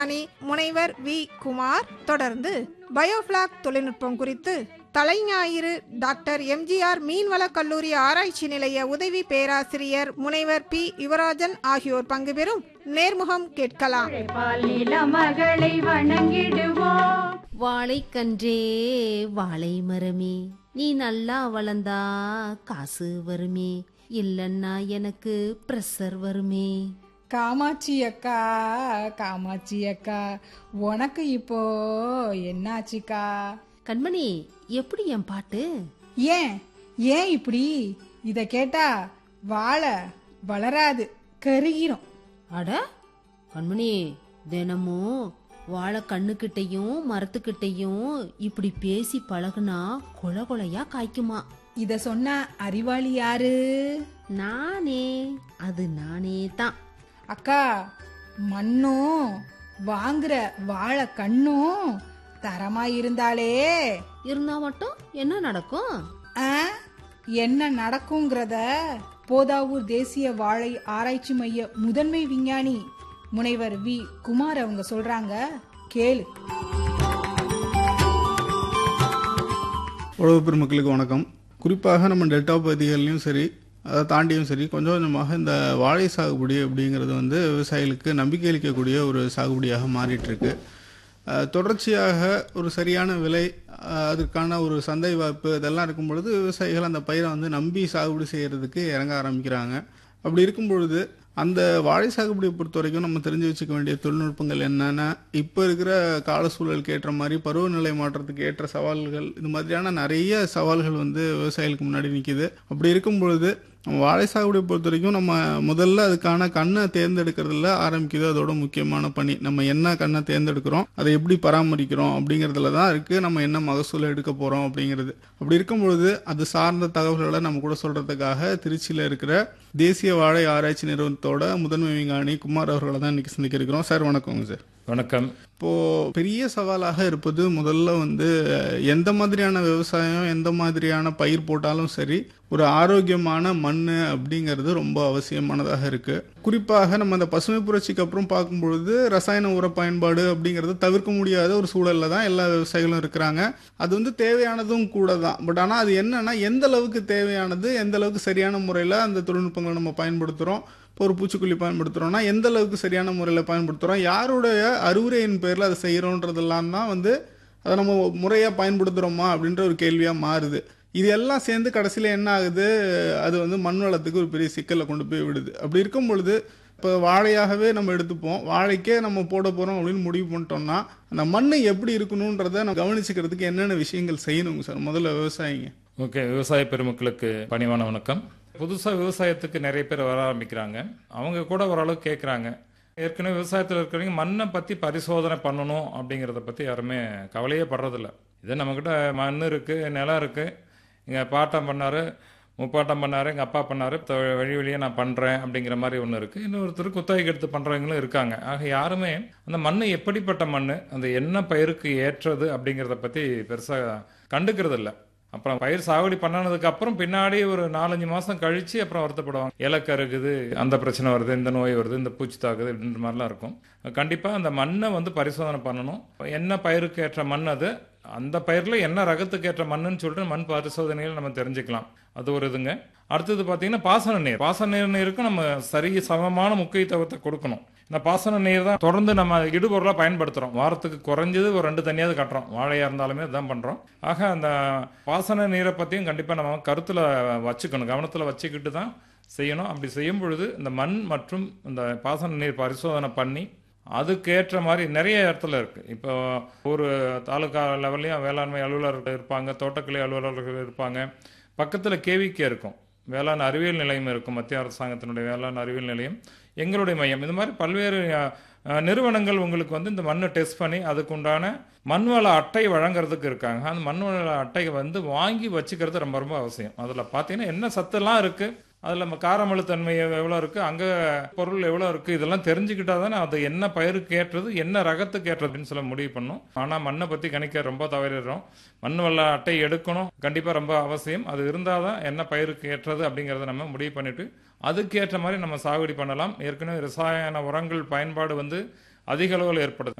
அணி முனைவர் வி குமார் தொடர்ந்து பயோஃபிளாக் தொழில்நுட்பம் குறித்து தலைஞாயிறு டாக்டர் எம்ஜிஆர் மீன்வளக் கல்லூரி ஆராய்ச்சி நிலைய உதவி பேராசிரியர் முனைவர் பி யுவராஜன் ஆகியோர் பங்கு பெறும் நேர்முகம் கேட்கலாம் பாலில மகளை வணங்கிடுவோம் வாழைக்கன்றே வாழை மரமே நீ நல்லா வளர்ந்தா காசு வருமே இல்லன்னா எனக்கு ப்ரெஷர் வருமே காமாட்சி அக்கா காமாட்சி அக்கா உனக்கு இப்போ என்னாச்சுக்கா கண்மணி எப்படி என் பாட்டு ஏன் ஏன் இப்படி இத கேட்டா வாழை வளராது கருகிரும் அட கண்மணி தினமும் வாழை கண்ணுக்கிட்டையும் மரத்துக்கிட்டையும் இப்படி பேசி பழகுனா கொல கொலையா காய்க்குமா இத சொன்ன அறிவாளி யாரு நானே அது நானே தான் அக்கா மண்ணும் வாங்குற வாழை கண்ணும் தரமா இருந்தாலே இருந்தா மட்டும் என்ன நடக்கும் ஆ, என்ன நடக்குங்கிறத போதாவூர் தேசிய வாழை ஆராய்ச்சி மைய முதன்மை விஞ்ஞானி முனைவர் வி குமார் அவங்க சொல்றாங்க கேளு உழவு பெருமக்களுக்கு வணக்கம் குறிப்பாக நம்ம டெல்டா பகுதிகள்லையும் சரி அதை தாண்டியும் சரி கொஞ்சம் கொஞ்சமாக இந்த வாழை சாகுபடி அப்படிங்கிறது வந்து விவசாயிகளுக்கு நம்பிக்கை அளிக்கக்கூடிய ஒரு சாகுபடியாக மாறிட்டு இருக்கு அஹ், தொடர்ச்சியாக ஒரு சரியான விலை அஹ், அதற்கான ஒரு சந்தை வாய்ப்பு இதெல்லாம் இருக்கும் பொழுது விவசாயிகள் அந்த பயிரை வந்து நம்பி சாகுபடி செய்கிறதுக்கு இறங்க ஆரம்பிக்கிறாங்க அப்படி இருக்கும் பொழுது அந்த வாழை சாகுபடியை பொறுத்த வரைக்கும் நம்ம தெரிஞ்சு வச்சுக்க வேண்டிய தொழில்நுட்பங்கள் என்னென்ன இப்போ இருக்கிற கால சூழலுக்கு ஏற்ற மாதிரி பருவநிலை மாற்றத்துக்கு ஏற்ற சவால்கள் இது மாதிரியான நிறைய சவால்கள் வந்து விவசாயிகளுக்கு முன்னாடி நிற்கிது அப்படி இருக்கும் பொழுது நம்ம வாழை சாகுபடியை பொறுத்த வரைக்கும் நம்ம முதல்ல அதுக்கான கண்ணை தேர்ந்தெடுக்கிறதுல ஆரம்பிக்குது அதோட முக்கியமான பணி நம்ம என்ன கண்ணை தேர்ந்தெடுக்கிறோம் அதை எப்படி பராமரிக்கிறோம் அப்படிங்கிறதுல தான் இருக்குது நம்ம என்ன மகசூல் எடுக்க போகிறோம் அப்படிங்கிறது அப்படி இருக்கும் பொழுது அது சார்ந்த தகவல்களை நம்ம கூட சொல்கிறதுக்காக திருச்சியில் இருக்கிற தேசிய வாழை ஆராய்ச்சி நிறுவனத்தோட முதன்மை விஞ்ஞானி குமார் அவர்களை தான் இன்னைக்கு சந்திக்க இருக்கிறோம் சார் வணக்கங்க சார் வணக்கம் இப்போ பெரிய சவாலாக இருப்பது முதல்ல வந்து அஹ், எந்த மாதிரியான விவசாயம் எந்த மாதிரியான பயிர் போட்டாலும் சரி ஒரு ஆரோக்கியமான மண் அப்படிங்கிறது ரொம்ப அவசியமானதாக இருக்கு குறிப்பாக நம்ம அந்த பசுமை புரட்சிக்கு அப்புறம் பார்க்கும்பொழுது ரசாயன உர பயன்பாடு அப்படிங்கிறது தவிர்க்க முடியாத ஒரு சூழல்ல தான் எல்லா விவசாயிகளும் இருக்கிறாங்க அது வந்து தேவையானதும் கூட தான் பட் ஆனால் அது என்னன்னா எந்த அளவுக்கு தேவையானது எந்த அளவுக்கு சரியான முறையில் அந்த தொழில்நுட்பங்களை நம்ம பயன்படுத்துகிறோம் இப்போ ஒரு பூச்சிக்கொல்லி பயன்படுத்துகிறோம்னா எந்த அளவுக்கு சரியான முறையில் பயன்படுத்துகிறோம் யாருடைய அறிவுரையின் பேரில் அதை செய்கிறோன்றதெல்லாம் தான் வந்து அதை நம்ம முறையாக பயன்படுத்துகிறோமா அப்படின்ற ஒரு கேள்வியாக மாறுது இது எல்லாம் சேர்ந்து கடைசியில் என்ன ஆகுது அது வந்து மண் வளத்துக்கு ஒரு பெரிய சிக்கலை கொண்டு போய் விடுது அப்படி இருக்கும் பொழுது இப்போ வாழையாகவே நம்ம எடுத்துப்போம் வாழைக்கே நம்ம போட போகிறோம் அப்படின்னு முடிவு பண்ணிட்டோம்னா அந்த மண் எப்படி இருக்கணுன்றதை நம்ம கவனிச்சுக்கிறதுக்கு என்னென்ன விஷயங்கள் செய்யணுங்க சார் முதல்ல விவசாயிங்க ஓகே விவசாய பெருமக்களுக்கு பணிவான வணக்கம் புதுசாக விவசாயத்துக்கு நிறைய பேர் வர ஆரம்பிக்கிறாங்க அவங்க கூட ஓரளவுக்கு கேட்குறாங்க ஏற்கனவே விவசாயத்தில் இருக்கிறவங்க மண்ணை பற்றி பரிசோதனை பண்ணணும் அப்படிங்கிறத பற்றி யாருமே கவலையே படுறதில்ல இதே நம்மக்கிட்ட மண் இருக்குது நிலம் இருக்குது எங்கள் பாட்டம் பண்ணார் முப்பாட்டம் பண்ணார் எங்கள் அப்பா பண்ணார் வழி வழியே நான் பண்ணுறேன் அப்படிங்கிற மாதிரி ஒன்று இருக்குது இன்னொருத்தர் குத்தகைக்கு எடுத்து பண்ணுறவங்களும் இருக்காங்க ஆக யாருமே அந்த மண் எப்படிப்பட்ட மண் அந்த என்ன பயிருக்கு ஏற்றது அப்படிங்கிறத பற்றி பெருசாக கண்டுக்கிறது இல்ல அப்புறம் பயிர் சாகுபடி பண்ணனதுக்கு அப்புறம் பின்னாடி ஒரு நாலஞ்சு மாசம் கழிச்சு அப்புறம் வருத்தப்படுவாங்க இலை கருகுது அந்த பிரச்சனை வருது இந்த நோய் வருது இந்த பூச்சி தாக்குது இந்த மாதிரிலாம் இருக்கும் கண்டிப்பா அந்த மண்ணை வந்து பரிசோதனை பண்ணணும் என்ன பயிருக்கு ஏற்ற மண் அது அந்த பயிர்ல என்ன ரகத்துக்கு ஏற்ற மண்ணுன்னு சொல்லிட்டு மண் பரிசோதனையில் நம்ம தெரிஞ்சுக்கலாம் அது ஒரு இதுங்க அடுத்தது பார்த்தீங்கன்னா பாசன நீர் பாசன நீர் நீருக்கு நம்ம சரி சமமான முக்கியத்துவத்தை கொடுக்கணும் இந்த பாசன நீர் தான் தொடர்ந்து நம்ம இடுபொருளாக பயன்படுத்துகிறோம் வாரத்துக்கு குறைஞ்சது ஒரு ரெண்டு தண்ணியாவது கட்டுறோம் வாழையாக இருந்தாலுமே தான் பண்ணுறோம் ஆக அந்த பாசன நீரை பற்றியும் கண்டிப்பாக நம்ம கருத்தில் வச்சுக்கணும் கவனத்தில் வச்சுக்கிட்டு தான் செய்யணும் அப்படி செய்யும் பொழுது இந்த மண் மற்றும் இந்த பாசன நீர் பரிசோதனை பண்ணி அதுக்கேற்ற மாதிரி நிறைய இடத்துல இருக்கு இப்போ ஒரு தாலுகா லெவல்லையும் வேளாண்மை அலுவலர்கள் இருப்பாங்க தோட்டக்கலை அலுவலர்கள் இருப்பாங்க பக்கத்தில் கேவிகே இருக்கும் வேளாண் அறிவியல் நிலையம் இருக்கும் மத்திய அரசாங்கத்தினுடைய வேளாண் அறிவியல் நிலையம் எங்களுடைய மையம் இந்த மாதிரி பல்வேறு அஹ், அஹ், நிறுவனங்கள் உங்களுக்கு வந்து இந்த மண்ணை டெஸ்ட் பண்ணி அதுக்குண்டான மண்வள அட்டை வழங்குறதுக்கு இருக்காங்க அந்த மண்வள அட்டையை வந்து வாங்கி வச்சுக்கிறது ரொம்ப ரொம்ப அவசியம் அதில் பார்த்தீங்கன்னா என்ன சத்தெல்லாம் இருக்குது அதில் நம்ம காரமழுத்தன்மை எவ்வளோ இருக்குது அங்கே பொருள் எவ்வளோ இருக்குது இதெல்லாம் தெரிஞ்சுக்கிட்டா தானே அது என்ன பயிருக்கு ஏற்றது என்ன ரகத்துக்கு ஏற்றது அப்படின்னு சொல்ல முடிவு பண்ணும் ஆனால் மண்ணை பற்றி கணிக்க ரொம்ப தவறிடுறோம் மண் வள அட்டை எடுக்கணும் கண்டிப்பாக ரொம்ப அவசியம் அது இருந்தால் தான் என்ன பயிருக்கு ஏற்றது அப்படிங்கிறத நம்ம முடிவு பண்ணிட்டு அதுக்கு ஏற்ற மாதிரி நம்ம சாகுபடி பண்ணலாம் ஏற்கனவே ரசாயன உரங்கள் பயன்பாடு வந்து அதிக அளவில் ஏற்படுது